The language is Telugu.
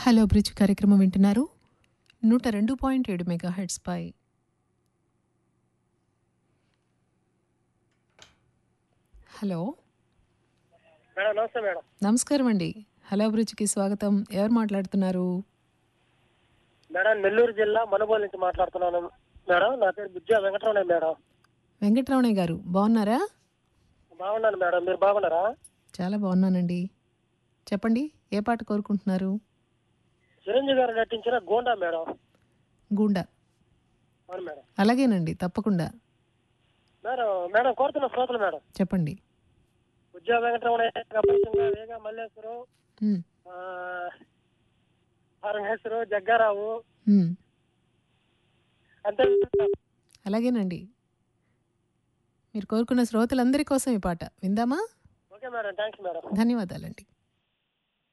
హలో బ్రిడ్జ్ కార్యక్రమం వింటున్నారు నూట రెండు పాయింట్ ఏడు మెగా హెడ్స్ పై హలో మేడం నమస్తే మేడం నమస్కారం అండి హలో బ్రిడ్జ్కి స్వాగతం ఎవరు మాట్లాడుతున్నారు మేడం నెల్లూరు జిల్లా మనుబోలు నుంచి మాట్లాడుతున్నాను మేడం నా పేరు బుజ్జా వెంకటరమణ మేడం వెంకటరమణయ్య గారు బాగున్నారా బాగున్నాను మేడం మీరు బాగున్నారా చాలా బాగున్నానండి చెప్పండి ఏ పాట కోరుకుంటున్నారు చిరంజీవి గారు నటించిన గోండా మేడం గూండా అవును మేడం అలాగేనండి తప్పకుండా మేడం మేడం కోరుతున్న శ్రోతలు మేడం చెప్పండి బుజ్జా వెంకటరమణ పరిచయంగా వేగ మల్లేశ్వరం ఉమ్, పరమేశ్వరు జగ్గారావు ఉమ్, అంతే అలాగేనండి మీరు కోరుకున్న శ్రోతలందరి కోసం ఈ పాట విందామా ఓకే మేడం థ్యాంక్స్ మేడం ధన్యవాదాలండి